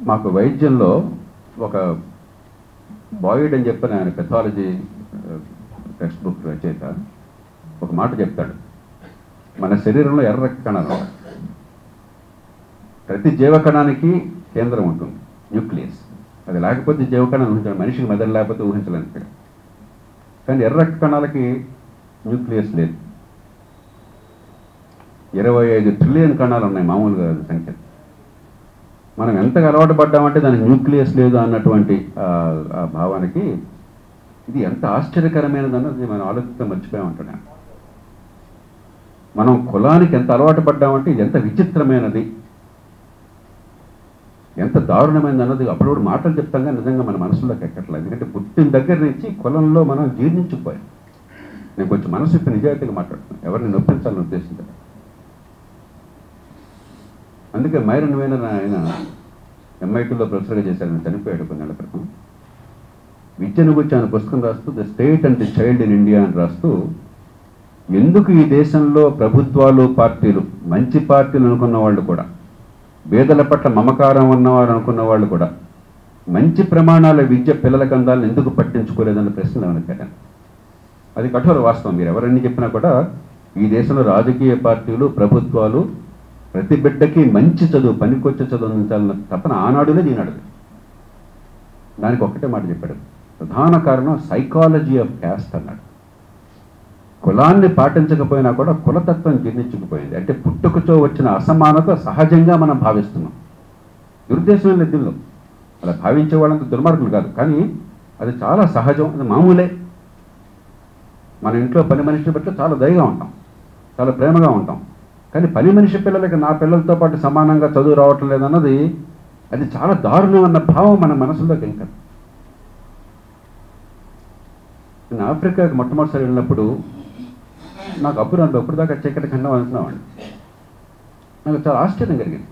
మాకు వైద్యంలో ఒక బాయిడ్ అని చెప్పిన ఆయన పెథాలజీ టెక్స్ట్ బుక్ రచయిత ఒక మాట చెప్తాడు మన శరీరంలో ఎర్ర రక్త కణాలు ఉంటాయి. ప్రతి జీవకణానికి కేంద్రం ఉంటుంది న్యూక్లియస్ అది లేకపోతే జీవకణాలు ఊహించడం మనిషికి మెదడు లేకపోతే ఊహించలేను ఇక్కడ కానీ ఎర్ర రక్త కణాలకి న్యూక్లియస్ లేదు ఇరవై ఐదు ట్రిలియన్ కణాలు ఉన్నాయి మామూలుగా సంఖ్య మనం ఎంతగా అలవాటు పడ్డామంటే దానికి న్యూక్లియస్ లేదు అన్నటువంటి ఆ, ఆ భావానికి ఇది ఎంత ఆశ్చర్యకరమైనది అన్నది మనం ఆలోచిస్తే మర్చిపోయామంటున్నాను మనం కులానికి ఎంత అలవాటు పడ్డామంటే ఇది ఎంత విచిత్రమైనది ఎంత దారుణమైనది అన్నది అప్పుడప్పుడు మాటలు చెప్తాం కానీ నిజంగా మన మనసులోకి ఎక్కట్లేదు ఎందుకంటే పుట్టిన దగ్గర నుంచి కులంలో మనం జీర్ణించుకుపోయాం నేను కొంచెం మనసు ఇప్పుడు నిజాయితీగా మాట్లాడుతున్నాను ఎవరిని నొప్పించాలని ఉద్దేశించాను అందుకే మైరన్ వేనర్ ఆయన ఎంఐటీలో ప్రొఫెసర్గా చేశారు ఆయన చనిపోయాడు కొన్నేళ్ల క్రితం విద్యను గురించి ఆయన పుస్తకం రాస్తూ the state and the child in India అని రాస్తూ ఎందుకు ఈ దేశంలో ప్రభుత్వాలు పార్టీలు మంచి పార్టీలు అనుకున్న వాళ్ళు కూడా పేదల పట్ల మమకారం ఉన్నవారు అనుకున్న వాళ్ళు కూడా మంచి ప్రమాణాల విద్య పిల్లలకు అందాలని ఎందుకు పట్టించుకోలేదన్న ప్రశ్న వెనకాను అది కఠోర వాస్తవం మీరు ఎవరన్నీ చెప్పినా కూడా ఈ దేశంలో రాజకీయ పార్టీలు ప్రభుత్వాలు ప్రతి బిడ్డకి మంచి చదువు పనికొచ్చే చదువు అందించాలన్న తపన ఆనాడునే ఈనాడు దానికి ఒక్కటే మాట చెప్పాడు ప్రధాన కారణం సైకాలజీ ఆఫ్ క్యాస్ట్ అన్నాడు కులాన్ని పాటించకపోయినా కూడా కులతత్వం జీర్ణించుకుపోయింది అంటే పుట్టుకతో వచ్చిన అసమానత సహజంగా మనం భావిస్తున్నాం దురుద్దేశం లేదు దీనిలో అలా భావించే వాళ్ళంత దుర్మార్గులు కాదు కానీ అది చాలా సహజం అది మామూలే మన ఇంట్లో పని మనిషి పట్ల చాలా దయగా ఉంటాం చాలా ప్రేమగా ఉంటాం కానీ పని మనిషి పిల్లలకి నా పిల్లలతో పాటు సమానంగా చదువు రావటం లేదన్నది అది చాలా దారుణం అన్న భావం మన మనసులోకి ఇంకా నేను ఆఫ్రికాకి మొట్టమొదటిసారి వెళ్ళినప్పుడు నాకు అప్పుడు అంటే అప్పుడు దాకా చీకటి ఖండం అనుకున్నామండి నాకు చాలా ఆశ్చర్యం కలిగింది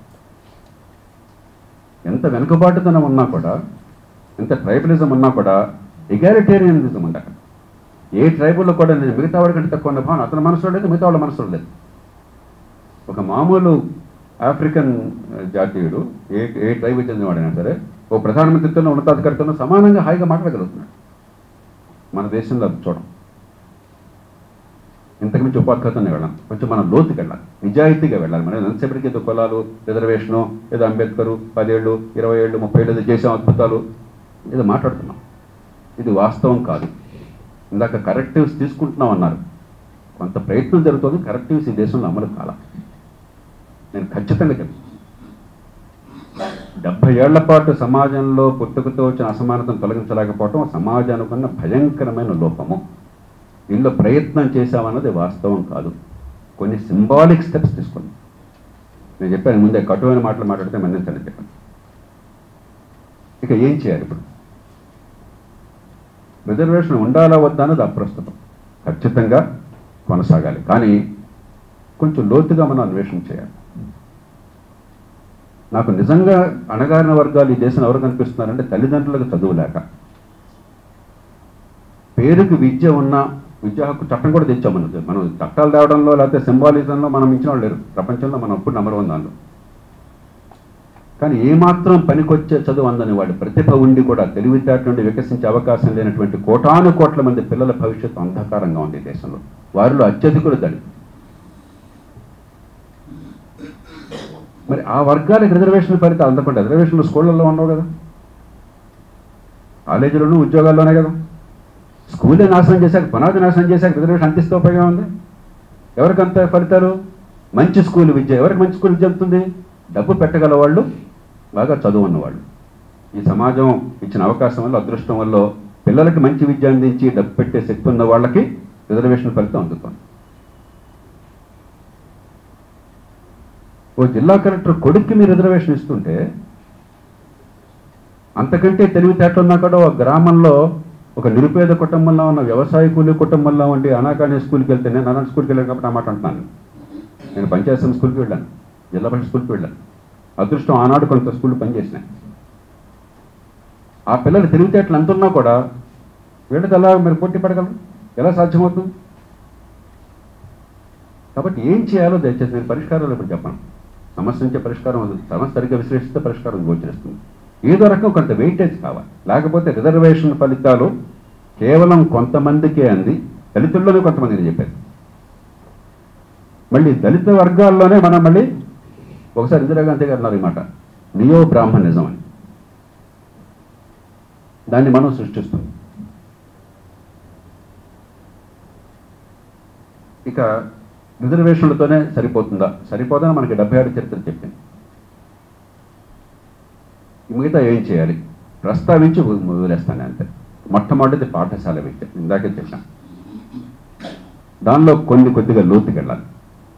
ఎంత వెనుకబాటుతనం ఉన్నా కూడా ఎంత ట్రైబలిజం ఉన్నా కూడా ఎగారిటేరియనిజం ఉంది అక్కడ ఏ ట్రైబుల్లో కూడా నేను మిగతా వాడి కంటే తక్కువ ఉన్న భావన అతని మనసులో లేదు మిగతా వాళ్ళ మనసులో లేదు ఒక మామూలు ఆఫ్రికన్ జాతీయుడు ఏ ఏ ట్రైబ్ చెందినవాడైనా సరే ఓ ప్రధానమంత్రితో ఉన్నతాధికారితో సమానంగా హాయిగా మాట్లాడగలుగుతున్నాడు మన దేశంలో అది చూడం ఇంతకుమించి ఉపాధికతనే వెళ్ళాం కొంచెం మనం లోతుకి వెళ్ళాలి నిజాయితీగా వెళ్ళాలి మనం ఎంతసేపటికి ఏదో కులాలు రిజర్వేషను ఏదో అంబేద్కరు పదేళ్ళు ఇరవై ఏళ్ళు ముప్పై ఏళ్ళు ఏదో చేసాం అద్భుతాలు ఏదో మాట్లాడుతున్నాం ఇది వాస్తవం కాదు ఇందాక కరెక్టివ్స్ తీసుకుంటున్నాం అన్నారు కొంత ప్రయత్నం జరుగుతుంది కరెక్టివ్స్ ఈ దేశంలో అమలు కాల నేను ఖచ్చితంగా చెప్తాను డెబ్బై ఏళ్ల పాటు సమాజంలో పుట్టుకతో వచ్చిన అసమానతను తొలగించలేకపోవటం సమాజానికి ఉన్న భయంకరమైన లోపము దీనిలో ప్రయత్నం చేశామన్నది వాస్తవం కాదు కొన్ని సింబాలిక్ స్టెప్స్ తీసుకున్నాం నేను చెప్పాను ముందే కటువైన మాటలు మాట్లాడితే మన్నించండి చెప్పాను ఇక ఏం చేయాలి ఇప్పుడు రిజర్వేషన్ ఉండాలా వద్దా అన్నది అప్రస్తుతం ఖచ్చితంగా కొనసాగాలి కానీ కొంచెం లోతుగా మనం అన్వేషణ చేయాలి నాకు నిజంగా అణగారిన వర్గాలు ఈ దేశంలో ఎవరు కనిపిస్తున్నారంటే తల్లిదండ్రులకు చదువు లేక పేరుకి విద్య ఉన్న విద్యా హక్కు చట్టం కూడా తెచ్చాం మనం మనం చట్టాలు తేవడంలో లేకపోతే సింబాలిజంలో మనం ఇచ్చిన వాళ్ళు లేరు ప్రపంచంలో మనం అప్పుడు నెంబర్ వన్ దానిలో కానీ ఏమాత్రం పనికొచ్చే చదువు అందని వాడి ప్రతిభ ఉండి కూడా తెలివితేటల నుండి వికసించే అవకాశం లేనటువంటి కోటాను కోట్ల మంది పిల్లల భవిష్యత్తు అంధకారంగా ఉంది ఈ దేశంలో వారిలో అత్యధికులు దళితులు మరి ఆ వర్గాలకు రిజర్వేషన్ ఫలితాలు అందకుండా రిజర్వేషన్లు స్కూళ్ళల్లో ఉండవు కదా కాలేజీలోనూ ఉద్యోగాల్లోనే కదా స్కూలే నాశనం చేశాక పునాది నాశనం చేశాక రిజర్వేషన్ అంతిస్తే ఉపయోగం ఉంది ఎవరికి అంత ఫలితాలు మంచి స్కూల్ విద్య ఎవరికి మంచి స్కూల్ విద్య అందుతుంది డబ్బు పెట్టగల వాళ్ళు బాగా చదువు ఉన్నవాళ్ళు ఈ సమాజం ఇచ్చిన అవకాశం వల్ల అదృష్టం వల్ల పిల్లలకి మంచి విద్య అందించి డబ్బు పెట్టే శక్తి ఉన్న వాళ్ళకి రిజర్వేషన్ ఫలితం అందుతుంది ఓ జిల్లా కలెక్టర్ కొడుక్కి మీరు రిజర్వేషన్ ఇస్తుంటే అంతకంటే తెలివితేటలు ఉన్నా కూడా ఒక గ్రామంలో ఒక నిరుపేద కుటుంబంలో ఉన్న వ్యవసాయ కూలి కుటుంబంలో ఉండి అనాకాని స్కూల్కి వెళ్తే నేను అనాథ స్కూల్కి వెళ్ళాను కాబట్టి ఆ మాట అంటున్నాను నేను పంచాయతీ సంఘ స్కూల్కి వెళ్ళాను జిల్లా పరిషత్ స్కూల్కి వెళ్ళాను అదృష్టం ఆనాడు కొంత స్కూల్ పనిచేసినాయి ఆ పిల్లలు తెలివితేటలు ఎంత ఉన్నా కూడా వీళ్ళకి ఎలా మీరు పోటీ పడగలరు ఎలా సాధ్యమవుతుంది కాబట్టి ఏం చేయాలో దయచేసి నేను పరిష్కారాలు ఇప్పుడు చెప్పను సమస్య నుంచే పరిష్కారం అది సమస్య సరిగ్గా విశ్లేషిస్తే పరిష్కారం గోచరిస్తుంది ఏదో రకం కొంత వెయిటేజ్ కావాలి లేకపోతే రిజర్వేషన్ ఫలితాలు కేవలం కొంతమందికే అంది దళితుల్లోనే కొంతమందిని చెప్పారు మళ్ళీ దళిత వర్గాల్లోనే మనం మళ్ళీ ఒకసారి ఇందిరాగాంధీ గారు అన్నారు ఈ మాట నియో బ్రాహ్మణిజం అని దాన్ని మనం సృష్టిస్తాం ఇక రిజర్వేషన్లతోనే సరిపోతుందా సరిపోదని మనకి డెబ్బై ఏడు చరిత్ర చెప్పింది ఈ మిగతా ఏం చేయాలి ప్రస్తావించి వ- వదిలేస్తాను అంతే మొట్టమొదటిది పాఠశాల విద్య ఇందాకే చెప్పాను దానిలో కొన్ని కొద్దిగా లోతుకెళ్ళాలి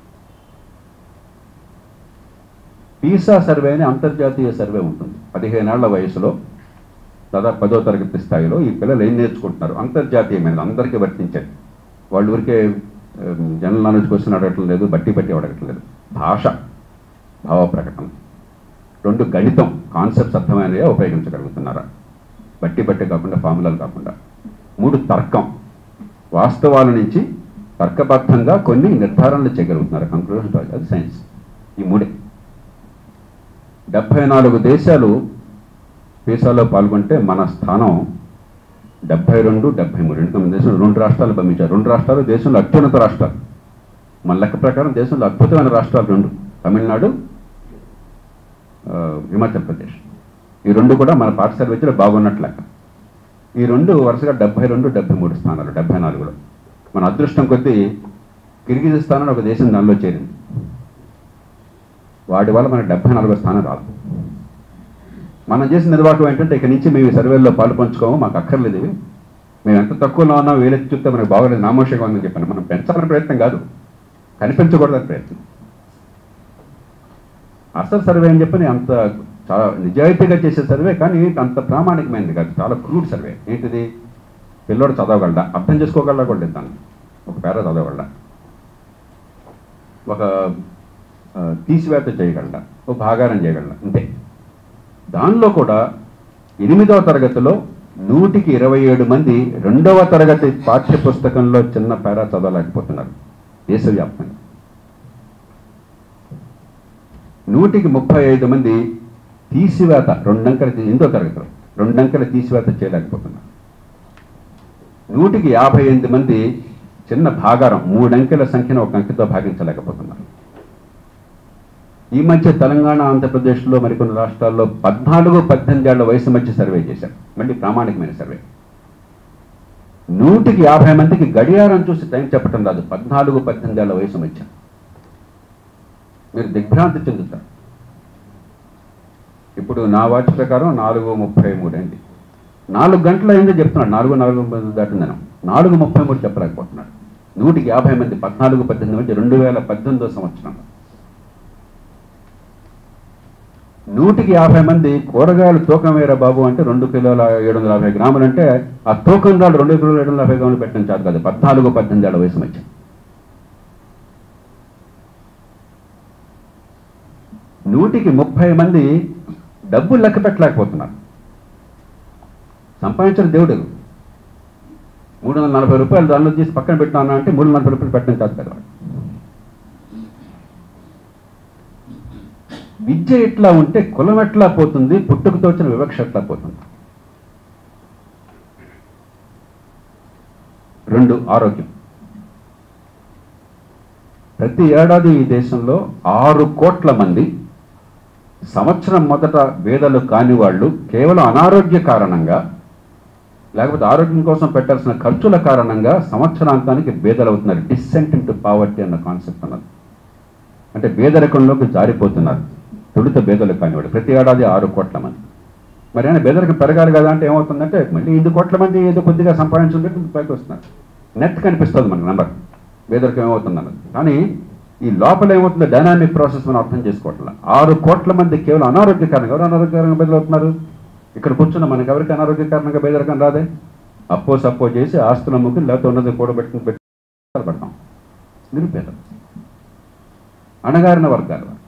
పీసా సర్వే అని అంతర్జాతీయ సర్వే ఉంటుంది పదిహేనేళ్ల వయసులో దాదాపు పదో తరగతి స్థాయిలో ఈ పిల్లలు ఏం నేర్చుకుంటున్నారు అంతర్జాతీయమైనది అందరికీ వర్తించేది వాళ్ళు ఊరికే ఉమ్, జనరల్ నాలెడ్జ్ క్వశ్చన్ అడగటం లేదు బట్టి బట్టి అడగటం లేదు భాష భావ ప్రకటన రెండు గణితం కాన్సెప్ట్స్ అర్థమైనవే ఉపయోగించగలుగుతున్నారా బట్టి బట్టి కాకుండా ఫార్ములాలు కాకుండా మూడు తర్కం వాస్తవాల నుంచి తర్కబద్ధంగా కొన్ని నిర్ధారణలు చేయగలుగుతున్నారు కంక్లూజన్ అది సైన్స్ ఈ మూడే డెబ్భై నాలుగు దేశాలు పీసాలో పాల్గొంటే మన స్థానం డెబ్బై రెండు డెబ్బై మూడు రెండు మన దేశంలో రెండు రాష్ట్రాలు పంపించారు రెండు రాష్ట్రాలు దేశంలో అత్యున్నత రాష్ట్రాలు మన లెక్క ప్రకారం దేశంలో అద్భుతమైన రాష్ట్రాలు రెండు తమిళనాడు ఆ, హిమాచల్ ప్రదేశ్ ఈ రెండు కూడా మన పాఠశాల విద్యలో బాగున్నట్లు లెక్క ఈ రెండు వరుసగా డెబ్బై రెండు డెబ్బై మూడు స్థానాలు డెబ్బై నాలుగులో మన అదృష్టం కొద్దీ కిర్గిజిస్తాన్ అని ఒక దేశం దానిలో చేరింది వాటి వల్ల మనకు డెబ్బై నాలుగో స్థానం రాదు మనం చేసిన నిర్వాహకం ఏంటంటే ఇక నుంచి మేము ఈ సర్వేల్లో పాలు పంచుకోము మాకు అక్కర్లేదు ఇవి మేము ఎంత తక్కువలో ఉన్నాం వేలెత్తి చూస్తే మనకు బాగోలేదు నామోషంగా ఉందని చెప్పాను మనం పెంచాలని ప్రయత్నం కాదు కనిపించకూడదని ప్రయత్నం అసలు సర్వే అని చెప్పని అంత చాలా నిజాయితీగా చేసే సర్వే కానీ అంత ప్రామాణికమైనది కాదు చాలా క్రూడ్ సర్వే ఏంటిది పిల్లోడు చదవగలడా అర్థం చేసుకోగలడా కూడా లేదు దాన్ని ఒక పేర చదవగలడా ఒక ఆ, తీసివేత చేయగలడా ఒక భాగారం చేయగలడా అంతే దానిలో కూడా ఎనిమిదవ తరగతిలో నూటికి ఇరవై ఏడు మంది రెండవ తరగతి పాఠ్య పుస్తకంలో చిన్న పేరా చదవలేకపోతున్నారు దేశవ్యాప్తంగా నూటికి ముప్పై ఐదు మంది తీసివేత రెండంకెల తీ- ఎనిమిదో తరగతిలో రెండంకెల తీసివేత చేయలేకపోతున్నారు నూటికి యాభై ఎనిమిది మంది చిన్న భాగారం మూడంకెల సంఖ్యను ఒక అంకెతో భాగించలేకపోతున్నారు ఈ మధ్య తెలంగాణ ఆంధ్రప్రదేశ్లో మరికొన్ని రాష్ట్రాల్లో పద్నాలుగు పద్దెనిమిది ఏళ్ల వయసు మధ్య సర్వే చేశారు మళ్ళీ ప్రామాణికమైన సర్వే నూటికి యాభై మందికి గడియారం చూసి టైం చెప్పటం రాదు పద్నాలుగు పద్దెనిమిది ఏళ్ల వయసు మధ్య మీరు దిగ్భ్రాంతి చెందుతారు ఇప్పుడు నా వాచ్ ప్రకారం నాలుగు ముప్పై మూడు అయింది నాలుగు గంటలు అయిందో చెప్తున్నాడు నాలుగు నాలుగు ముప్పై దాటిందను నాలుగు ముప్పై మూడు చెప్పలేకపోతున్నాడు నూటికి యాభై మంది పద్నాలుగు పద్దెనిమిది మంది రెండు వేల పద్దెనిమిదో సంవత్సరం నూటికి యాభై మంది కూరగాయలు తూకం వేరా బాబు అంటే రెండు కిలోల ఏడు వందల యాభై గ్రాములు అంటే ఆ తూకం రాళ్ళు రెండు కిలోల ఏడు వందల యాభై గ్రాములు పెట్టడం చాలు కాదు పద్నాలుగు పద్దెనిమిది ఏళ్ళ వయసు మధ్య నూటికి ముప్పై మంది డబ్బులు లెక్క పెట్టలేకపోతున్నారు సంపాదించిన దేవుడు మూడు వందల నలభై రూపాయలు దానిలో తీసి పక్కన పెట్టాను అంటే మూడు వందల నలభై రూపాయలు పెట్టడం చాలు కదా వాడు. విద్య ఎట్లా ఉంటే కులం ఎట్లా పోతుంది పుట్టుకతో వచ్చిన వివక్ష ఎట్లా పోతుంది రెండు ఆరోగ్యం ప్రతి ఏడాది ఈ దేశంలో ఆరు కోట్ల మంది సంవత్సరం మొదట బేదలు కాని వాళ్ళు కేవలం అనారోగ్య కారణంగా లేకపోతే ఆరోగ్యం కోసం పెట్టాల్సిన ఖర్చుల కారణంగా సంవత్సరాంతానికి బేదలవుతున్నారు డిసెంట్ ఇంటూ పావర్టీ అన్న కాన్సెప్ట్ అన్నది అంటే పేదరికంలోకి జారిపోతున్నారు తొలుత బేదలు కానివాడు ప్రతి ఏడాది ఆరు కోట్ల మంది మరి ఆయన పేదరికం పెరగాలి కదా అంటే ఏమవుతుందంటే మళ్ళీ ఐదు కోట్ల మంది ఏదో కొద్దిగా సంపాదించుంటే పైకి వస్తున్నారు నెట్ కనిపిస్తుంది మనకు నెంబర్ పేదరికం ఏమవుతుంది అన్నది కానీ ఈ లోపల ఏమవుతుందో డైనామిక్ ప్రాసెస్ మనం అర్థం చేసుకోవట్లేదు ఆరు కోట్ల మంది కేవలం అనారోగ్య కారణంగా ఎవరు అనారోగ్య కారణంగా బెదరవుతున్నారు ఇక్కడ కూర్చున్న మనకి ఎవరికి అనారోగ్య కారణంగా బేదరికం రాదే అప్పో సప్పో చేసి ఆస్తులు అమ్ముకుని లేకపోతే ఉన్నది కూడబెట్టుకుని పెట్టి పడతాం నిరుపేదలు అణగారిన వర్గాలు వారు.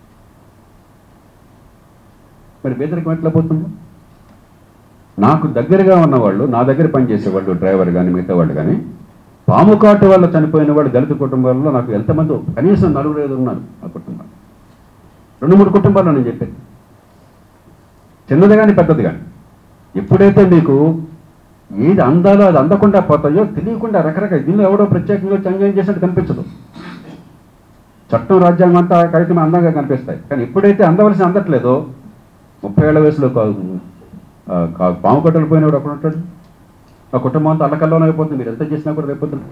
మరి పేదరికం ఎట్లా పోతుంది నాకు దగ్గరగా ఉన్నవాళ్ళు నా దగ్గర పనిచేసేవాళ్ళు డ్రైవర్ కానీ మిగతా వాళ్ళు కానీ పాము కాటు వల్ల చనిపోయిన వాళ్ళు దళిత కుటుంబాల్లో నాకు ఎంతమంది కనీసం నలుగురు ఐదు ఉన్నారు ఆ కుటుంబాలు రెండు మూడు కుటుంబాలు నేను చెప్పేది చిన్నది కానీ పెద్దది కానీ ఎప్పుడైతే మీకు ఏది అందాలో అది అందకుండా పోతాయో తెలియకుండా రకరకాల దీనిలో ఎవడో ప్రత్యేకంగా వచ్చి అన్యాయం చేసినట్టు కనిపించదు చట్టం రాజ్యాంగం అంతా కాగితం అందంగా కనిపిస్తాయి కానీ ఎప్పుడైతే అందవలసి అందట్లేదో ముప్పై ఏళ్ళ వయసులో కా- ఆ, కా- పాము కట్టలు పోయినప్పుడు అప్పుడు ఉంటాడు ఆ కుటుంబం అంతా అల్లకల్లోనే అయిపోతుంది మీరు ఎంత చేసినా కూడా రేపొద్దున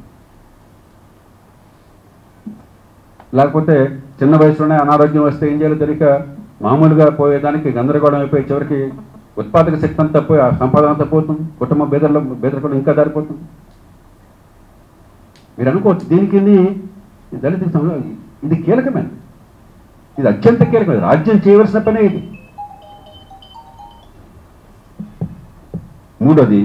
లేకపోతే చిన్న వయసులోనే అనారోగ్యం వస్తే ఏం చేయాలో తెలియక మామూలుగా పోయేదానికి గందరగోళం అయిపోయి చివరికి ఉత్పాదక శక్తి అంతా పోయి ఆ సంపాదన అంతా పోతుంది కుటుంబం బేదర్లో బేదరికలు ఇంకా దారిపోతుంది మీరు అనుకోవచ్చు దీనికి ఈ దళిత సంఘం ఇది కీలకమైనది ఇది అత్యంత కీలకమైనది రాజ్యం చేయవలసిన పనే ఇది మూడోది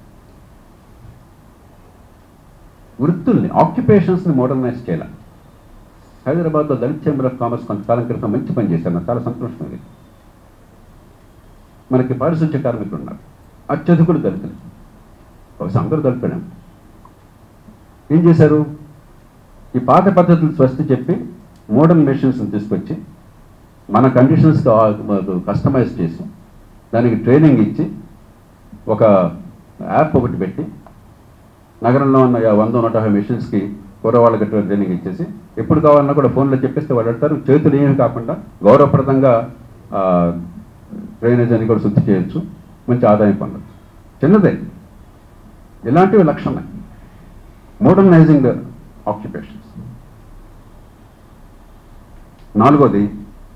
వృత్తుల్ని ఆక్యుపేషన్స్ని మోడర్నైజ్ చేయాలి హైదరాబాద్లో దళిత్ చేంబర్ ఆఫ్ కామర్స్ కొంతకాలం క్రితం మంచి పని చేశారు నాకు చాలా సంతోషం ఇది మనకి పారిశుద్ధ్య కార్మికులు ఉన్నారు అత్యధికులు దళితులు బహుశా అందరూ దళితులే ఏం చేశారు ఈ పాత పద్ధతులు స్వస్తి చెప్పి మోడర్న్ మెషిన్స్ని తీసుకొచ్చి మన కండిషన్స్ కస్టమైజ్ చేసి దానికి ట్రైనింగ్ ఇచ్చి ఒక యాప్ ఒకటి పెట్టి నగరంలో ఉన్న యా- వంద నూట యాభై మిషన్స్కి కూరవాళ్ళకి ట్రైనింగ్ ఇచ్చేసి ఎప్పుడు కావాలన్నా కూడా ఫోన్లో చెప్పేస్తే వాళ్ళు అడతారు చేతులు ఏమి కాకుండా గౌరవప్రదంగా డ్రైనేజ్ అని కూడా శుద్ధి చేయొచ్చు మంచి ఆదాయం పొందొచ్చు చిన్నదే ఇలాంటివి లక్షణమే మోడర్నైజింగ్ ఆక్యుపేషన్స్ నాలుగోది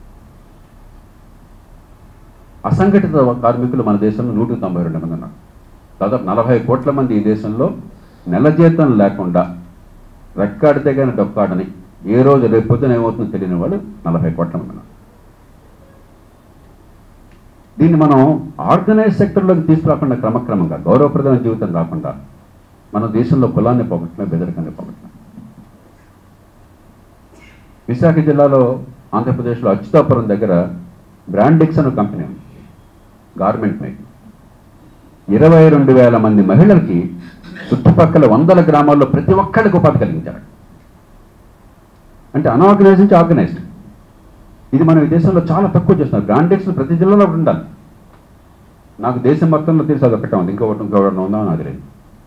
అసంఘటిత కార్మికులు మన దేశంలో నూట తొంభై రెండు మంది ఉన్నారు దాదాపు నలభై కోట్ల మంది ఈ దేశంలో నెల జీతం లేకుండా రెక్కాడితే కానీ డొక్కాడని ఏ రోజు రేపు పొద్దున ఏమవుతుందో తెలియని వాళ్ళు నలభై కోట్ల మంది ఉన్నారు దీన్ని మనం ఆర్గనైజ్ సెక్టర్లోకి తీసుకురాకుండా క్రమక్రమంగా గౌరవప్రదమైన జీవితం రాకుండా మన దేశంలో కులాన్ని పోగొట్టమే బెదరికాన్ని పోగొట్టమే విశాఖ జిల్లాలో ఆంధ్రప్రదేశ్లో అచ్యుతాపురం దగ్గర బ్రాండిక్స్ అనే కంపెనీ ఉంది గార్మెంట్ మేక్ ఇరవై రెండు వేల మంది మహిళలకి చుట్టుపక్కల వందల గ్రామాల్లో ప్రతి ఒక్కళ్ళకి ఉపాధి కలిగించారు అంటే అనార్గనైజ్ నుంచి ఆర్గనైజ్డ్ ఇది మనం ఈ దేశంలో చాలా తక్కువ చేస్తున్నాం బ్రాండెక్స్ ప్రతి జిల్లాలో ఒకటి ఉండాలి నాకు దేశం మొత్తంలో తెలిసి అది ఒకటే ఉంది ఇంకొకటి ఇంకొకటి ఉందా నాకు తెలియదు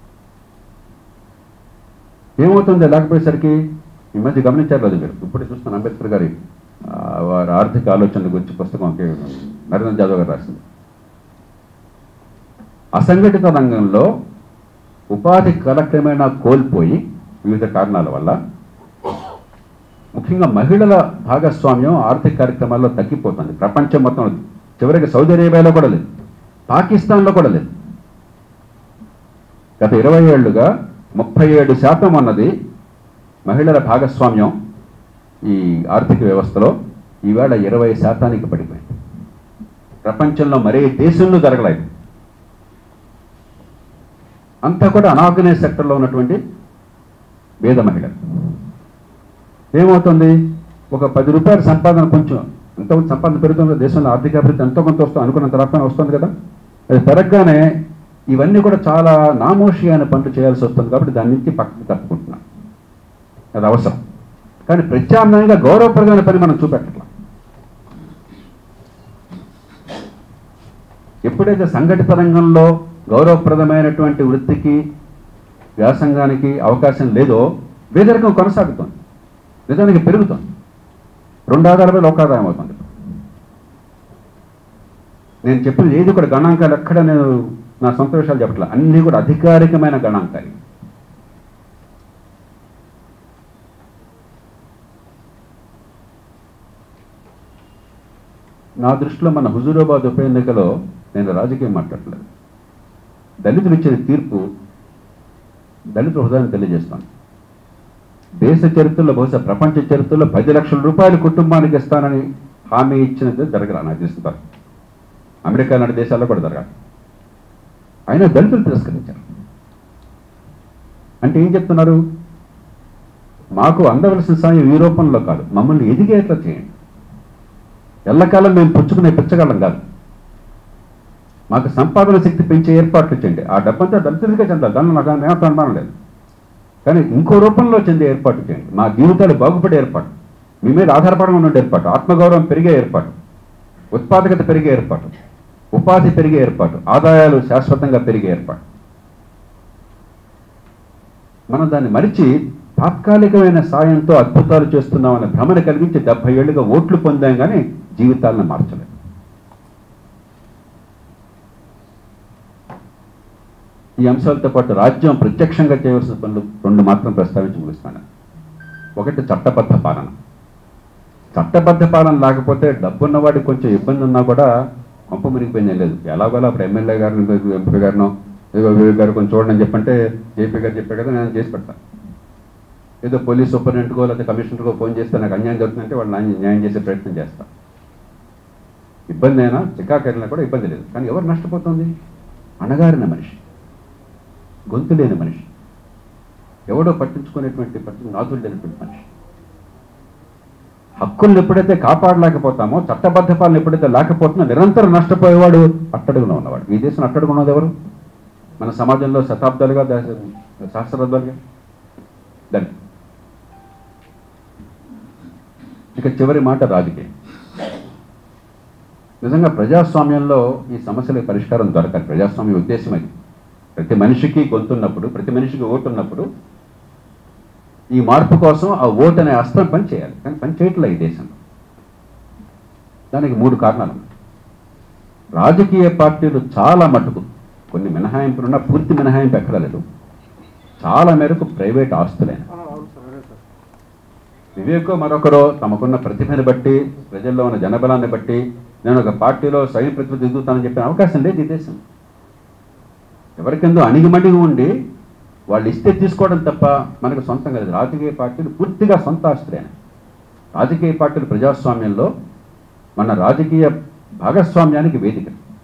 ఏమవుతుంది లేకపోయేసరికి ఈ మధ్య గమనించారు లేదు మీరు ఇప్పుడు చూస్తాను అంబేద్కర్ గారి ఆ, వారి ఆర్థిక ఆలోచనల గురించి పుస్తకం కే- నరేంద్ర జాదవ్ గారు రాసింది అసంఘటిత రంగంలో ఉపాధి కాలక్రమేణా కోల్పోయి వివిధ కారణాల వల్ల ముఖ్యంగా మహిళల భాగస్వామ్యం ఆర్థిక కార్యక్రమాల్లో తగ్గిపోతుంది ప్రపంచం మొత్తం చివరికి సౌదీ అరేబియాలో కూడా లేదు పాకిస్తాన్లో కూడా లేదు గత ఇరవై ఏళ్లుగా ముప్పై ఏడు శాతం అన్నది మహిళల భాగస్వామ్యం ఈ ఆర్థిక వ్యవస్థలో ఈవేళ ఇరవై శాతానికి పడిపోయింది ప్రపంచంలో మరే దేశంలో జరగలేదు అంతా కూడా అనార్గనైజ్ సెక్టర్లో ఉన్నటువంటి పేద మహిళలు ఏమవుతుంది ఒక పది రూపాయల సంపాదన కొంచెం ఎంత సంపాదన పెరుగుతుంది దేశంలో ఆర్థిక అభివృద్ధి ఎంతో కొంత వస్తుంది అనుకున్నంత రకమైన వస్తుంది కదా అది పెరగగానే ఇవన్నీ కూడా చాలా నామోషి అనే పనులు చేయాల్సి వస్తుంది కాబట్టి దాని నుంచి పక్కకు తప్పుకుంటున్నాం అది అవసరం కానీ ప్రత్యామ్నాయంగా గౌరవప్రదమైన పని మనం చూపెట్టట్లా ఎప్పుడైతే సంఘటిత రంగంలో గౌరవప్రదమైనటువంటి వృత్తికి వ్యాసంగానికి అవకాశం లేదో పేదరికం కొనసాగుతుంది నిజానికి పెరుగుతుంది రెండు ఆధారాలపై ఒక ఆదాయం అవుతుంది నేను చెప్పిన ఏది కూడా గణాంకాలు ఎక్కడ నేను నా సొంత విషయాలు చెప్పట్లా అన్నీ కూడా అధికారికమైన గణాంకాలు నా దృష్టిలో మన హుజూరాబాద్ ఉప ఎన్నికలో నేను రాజకీయం మాట్లాడలేదు దళితులు ఇచ్చిన తీర్పు దళిత హృదయాన్ని తెలియజేస్తాను దేశ చరిత్రలో బహుశా ప్రపంచ చరిత్రలో పది లక్షల రూపాయలు కుటుంబానికి ఇస్తానని హామీ ఇచ్చినది జరగరా నాకు తెలిసిన అమెరికా లాంటి దేశాల్లో కూడా జరగాలి అయినా దళితులు తిరస్కరించారు అంటే ఏం చెప్తున్నారు మాకు అందవలసిన సాయం ఈ రూపంలో కాదు మమ్మల్ని ఎదిగేట్లా చేయండి ఎల్లకాలం మేము పుచ్చుకునే పిచ్చగలం కాదు మాకు సంపాదన శక్తి పెంచే ఏర్పాట్లు చేయండి ఆ డబ్బంతా దళితులకే చెందాలి దానిలో నాకు ఏమంత అనుమానం లేదు కానీ ఇంకో రూపంలో చెందే ఏర్పాటు చేయండి మా జీవితాలు బాగుపడే ఏర్పాటు మీ మీద ఆధారపడడం ఉన్న ఏర్పాటు ఆత్మగౌరవం పెరిగే ఏర్పాటు ఉత్పాదకత పెరిగే ఏర్పాటు ఉపాధి పెరిగే ఏర్పాటు ఆదాయాలు శాశ్వతంగా పెరిగే ఏర్పాటు మనం దాన్ని మరిచి తాత్కాలికమైన సాయంతో అద్భుతాలు చేస్తున్నామనే భ్రమణ కలిగించి డెబ్బై ఏళ్ళుగా ఓట్లు పొందాం కానీ జీవితాలను మార్చలేదు ఈ అంశాలతో పాటు రాజ్యం ప్రత్యక్షంగా చేయవలసిన పనులు రెండు మాత్రం ప్రస్తావించి ముగిస్తాను ఒకటి చట్టబద్ధ పాలన చట్టబద్ధ పాలన లేకపోతే డబ్బున్నవాడికి కొంచెం ఇబ్బంది ఉన్నా కూడా కొంప మునిగిపోయింది లేదు ఎలాగోలా అప్పుడు ఎమ్మెల్యే గారిని ఎంపీ గారినో ఏదో వివేక్ గారు కొంచెం చూడండి అని చెప్పంటే జేపీ గారు చెప్పే కదా నేను చేసి పెడతాను ఏదో పోలీస్ సూపరింటెంట్కో లేకపోతే కమిషనర్కో ఫోన్ చేస్తే నాకు అన్యాయం జరుగుతుందంటే వాళ్ళు న్యాయం న్యాయం చేసే ప్రయత్నం చేస్తా ఇబ్బంది అయినా చికాకైనా కూడా ఇబ్బంది లేదు కానీ ఎవరు నష్టపోతుంది అణగారిన మనిషి గొంతు లేని మనిషి ఎవడో పట్టించుకునేటువంటి పట్టించు నాదులు లేనటువంటి మనిషి హక్కులను ఎప్పుడైతే కాపాడలేకపోతామో చట్టబద్ధ పాలన ఎప్పుడైతే లేకపోతున్నా నిరంతరం నష్టపోయేవాడు అట్టడుగున ఉన్నవాడు ఈ దేశం అట్టడుగున ఉన్నది ఎవరు మన సమాజంలో శతాబ్దాలుగా దా- సహస్రాబ్దాలుగా దాన్ని ఇక చివరి మాట రాజకీయం నిజంగా ప్రజాస్వామ్యంలో ఈ సమస్యలకు పరిష్కారం దొరకాలి ప్రజాస్వామ్య ఉద్దేశం అది ప్రతి మనిషికి గొంతున్నప్పుడు ప్రతి మనిషికి ఓటు ఉన్నప్పుడు ఈ మార్పు కోసం ఆ ఓటు అనే అస్త్రం పని చేయాలి కానీ పని చేయట్లే ఈ దేశంలో దానికి మూడు కారణాలు ఉన్నాయి. రాజకీయ పార్టీలు చాలా మటుకు కొన్ని మినహాయింపులున్నా పూర్తి మినహాయింపు ఎక్కడ లేదు చాలా మేరకు ప్రైవేట్ ఆస్తులైన వివేకో మరొకరో తమకున్న ప్రతిభని బట్టి ప్రజల్లో ఉన్న జనబలాన్ని బట్టి నేను ఒక పార్టీలో స్వయం ప్రతినిధి ఎదుగుతానని చెప్పిన అవకాశం లేదు ఈ దేశం ఎవరికెందో అణిగిమణిగి ఉండి వాళ్ళు ఇస్తే తీసుకోవడం తప్ప మనకు సొంతం కాదు రాజకీయ పార్టీలు పూర్తిగా సొంత ఆస్తులైన రాజకీయ పార్టీలు ప్రజాస్వామ్యంలో మన రాజకీయ భాగస్వామ్యానికి వేదిక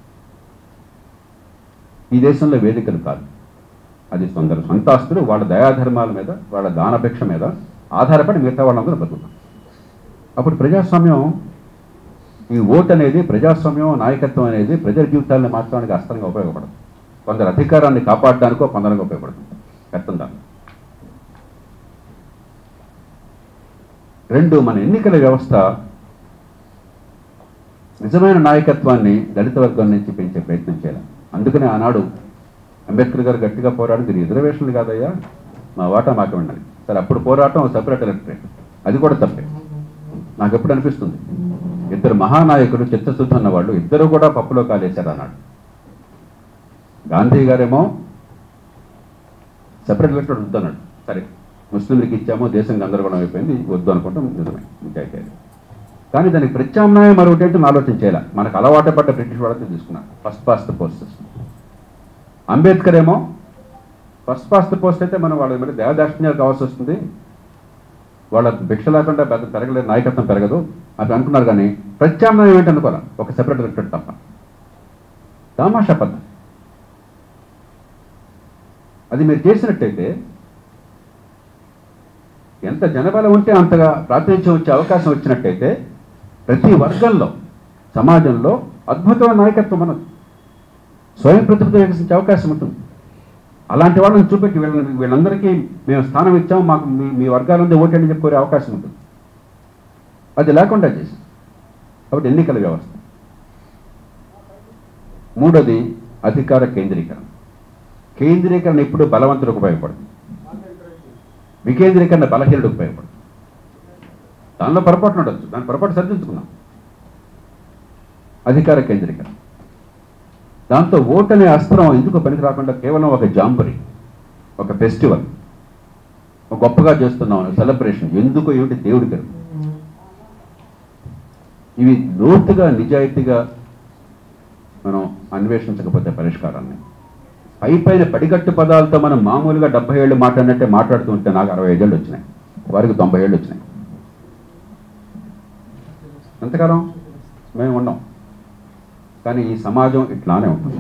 ఈ దేశంలో వేదికలు కాదు అది కొందరు సొంత ఆస్తులు వాళ్ళ దయాధర్మాల మీద వాళ్ళ దానభిక్ష మీద ఆధారపడి మిగతా వాళ్ళందరూ బతుకుతాం అప్పుడు ప్రజాస్వామ్యం ఈ ఓటు అనేది ప్రజాస్వామ్యం నాయకత్వం అనేది ప్రజల జీవితాలను మార్చడానికి అస్త్రంగా ఉపయోగపడదు కొందరు అధికారాన్ని కాపాడడానికో పొందడానికి ఉపయోగపడుతుంది కర్తం దాన్ని రెండు మన ఎన్నికల వ్యవస్థ నిజమైన నాయకత్వాన్ని దళిత వర్గం నుంచి పెంచే ప్రయత్నం చేయాలి అందుకనే ఆనాడు అంబేద్కర్ గారు గట్టిగా పోరాడి దీని రిజర్వేషన్లు కాదయ్యా మా వాటా మాకు ఉండాలి సరే అప్పుడు పోరాటం సపరేట్ ఎలక్టరేట్ అది కూడా తప్పే నాకు ఎప్పుడు అనిపిస్తుంది ఇద్దరు మహానాయకులు చిత్తశుద్ధి ఉన్న వాళ్ళు ఇద్దరు కూడా పప్పులో కాలేశారు అన్నాడు గాంధీ గారేమో సెపరేట్ ఎలక్టరేట్ వద్దు అన్నాడు సరే ముస్లింలకు ఇచ్చామో దేశం గందరగోళం అయిపోయింది వద్దు అనుకుంటాం నిజమే ఇంకైతే కానీ దానికి ప్రత్యామ్నాయం మరొకటి ఏంటో ఆలోచన చేయాలి మనకు అలవాటు పడ్డ బ్రిటిష్ వాళ్ళతో తీసుకున్నారు first past post system Ambedkar ఏమో ఫస్ట్ పాస్ట్ పోస్ట్ అయితే మనం వాళ్ళ మీద దేవదాక్షిణ్యాలు కావాల్సి వస్తుంది వాళ్ళ భిక్ష లేకుండా పెద్ద పెరగలేదు నాయకత్వం పెరగదు అది అనుకున్నారు కానీ ప్రత్యామ్నాయం ఏంటి అనుకోవాలి ఒక సెపరేట్ ఎలక్టెడ్ తప్ప తమాషా పద్ధతి అది మీరు చేసినట్టయితే ఎంత జనబలం ఉంటే అంతగా ప్రాతినిధ్యం వచ్చే అవకాశం వచ్చినట్టయితే ప్రతి వర్గంలో సమాజంలో అద్భుతమైన నాయకత్వం మనది స్వయం ప్రతిభ వికసించే అవకాశం ఉంటుంది అలాంటి వాళ్ళని చూపెట్టి వీళ్ళని వీళ్ళందరికీ మేము స్థానం ఇచ్చాము మాకు మీ మీ వర్గాలందరూ ఓటని చెప్పుకోరే అవకాశం ఉంటుంది అది లేకుండా చేసి కాబట్టి ఎన్నికల వ్యవస్థ మూడోది అధికార కేంద్రీకరణ కేంద్రీకరణ ఇప్పుడు బలవంతులకు ఉపయోగపడుతుంది వికేంద్రీకరణ బలహీనుడికి ఉపయోగపడుతుంది దానిలో పొరపాటు ఉండొచ్చు దాని పొరపాటు సరిదిద్దుకుందాం అధికార కేంద్రీకరణ దాంతో ఓట్ అనే అస్త్రం ఎందుకు పనికి రాకుండా కేవలం ఒక జాంబరీ ఒక ఫెస్టివల్ ఒక గొప్పగా చేస్తున్నాం సెలబ్రేషన్ ఎందుకు ఏమిటి దేవుడి పేరు ఇవి లోతుగా నిజాయితీగా మనం అన్వేషించకపోతే పరిష్కారాన్ని పై పైన పడిగట్టు పదాలతో మనం మామూలుగా డెబ్బై ఏళ్ళు మాట్లాడినట్టే మాట్లాడుతూ ఉంటే నాకు అరవై ఐదేళ్ళు వచ్చినాయి వారికి తొంభై ఏళ్ళు వచ్చినాయి ఎంతకాలం మేము ఉన్నాం కానీ ఈ సమాజం ఇట్లానే ఉంటుంది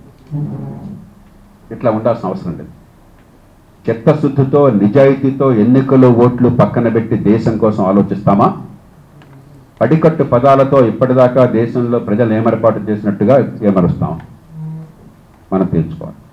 ఇట్లా ఉండాల్సిన అవసరం లేదు చిత్తశుద్ధితో నిజాయితీతో ఎన్నికలు ఓట్లు పక్కన పెట్టి దేశం కోసం ఆలోచిస్తామా పడికట్టు పదాలతో ఇప్పటిదాకా దేశంలో ప్రజలు ఏమరపాటు చేసినట్టుగా ఏమరుస్తామా మనం తీర్చుకోవాలి